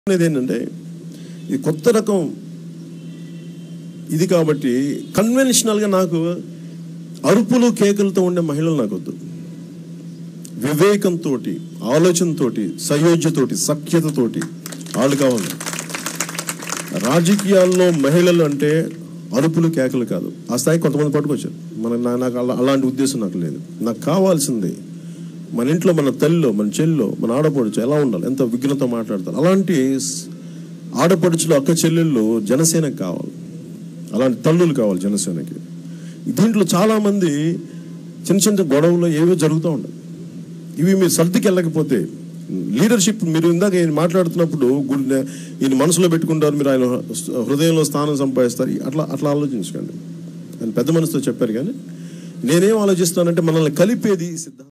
అనేది ఏంటంటే ఇది కొత్త రకం ఇది కాబట్టి కన్వెన్షనల్గా నాకు అరుపులు కేకలతో ఉండే మహిళలు నాకు వద్దు వివేకంతో ఆలోచనతోటి సయోధ్యతోటి సఖ్యతతోటి వాళ్ళు కావాలి రాజకీయాల్లో మహిళలు అంటే అరుపులు కేకలు కాదు ఆ స్థాయి కొంతమంది పట్టుకొచ్చారు మన నా- నాకు అలా అలాంటి ఉద్దేశం నాకు లేదు నాకు కావాల్సింది మన ఇంట్లో మన తల్లిలో మన చెల్లిలో మన ఆడపడుచు ఎలా ఉండాలి ఎంత విఘ్నత మాట్లాడతారు అలాంటి స్- ఆడపడుచులు అక్క చెల్లెళ్ళు జనసేనకు కావాలి అలాంటి తల్లులు కావాలి జనసేనకి దీంట్లో చాలా మంది చిన్న చిన్న గొడవలు ఏవో జరుగుతూ ఉంటాయి ఇవి మీరు సర్దికి వెళ్ళకపోతే లీడర్షిప్ మీరు ఇందాక ఈయన మాట్లాడుతున్నప్పుడు గుడి ఈయన మనసులో పెట్టుకుంటారు మీరు ఆయన హృదయంలో స్థానం సంపాదిస్తారు అట్లా అట్లా ఆలోచించకండి ఆయన పెద్ద మనసుతో చెప్పారు కానీ నేనేం ఆలోచిస్తానంటే మనల్ని కలిపేది సిద్ధాంతం